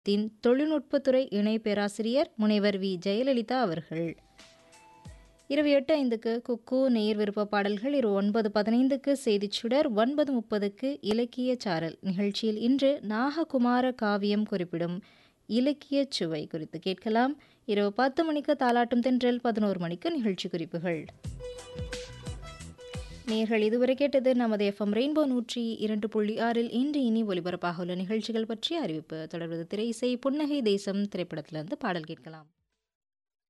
தின் தொழில்நுட்பத்துறை இணை பேராசிரியர் முனைவர் வி ஜெயலலிதா அவர்கள் இரவு எட்டு ஐந்துக்கு குக்கு நேர் விருப்ப பாடல்கள் இரு ஒன்பது பதினைந்துக்கு செய்திச்சுடர் ஒன்பது முப்பதுக்கு இலக்கிய சாரல் நிகழ்ச்சியில் இன்று நாககுமார காவியம் குறிப்பிடும் இலக்கிய சுவை குறித்து கேட்கலாம் இரவு பத்து மணிக்கு தாலாட்டும் தென்றல் பதினோரு மணிக்கு நிகழ்ச்சி குறிப்புகள் நேர்கள் இதுவரை கேட்டது நமது எஃப்எம் ரெயின்போ நூற்றி இரண்டு புள்ளி ஆறில் இன்று இனி ஒலிபரப்பாக உள்ள நிகழ்ச்சிகள் பற்றிய அறிவிப்பு தொடர்வது திரை இசை புன்னகை தேசம் திரைப்படத்திலிருந்து பாடல் கேட்கலாம்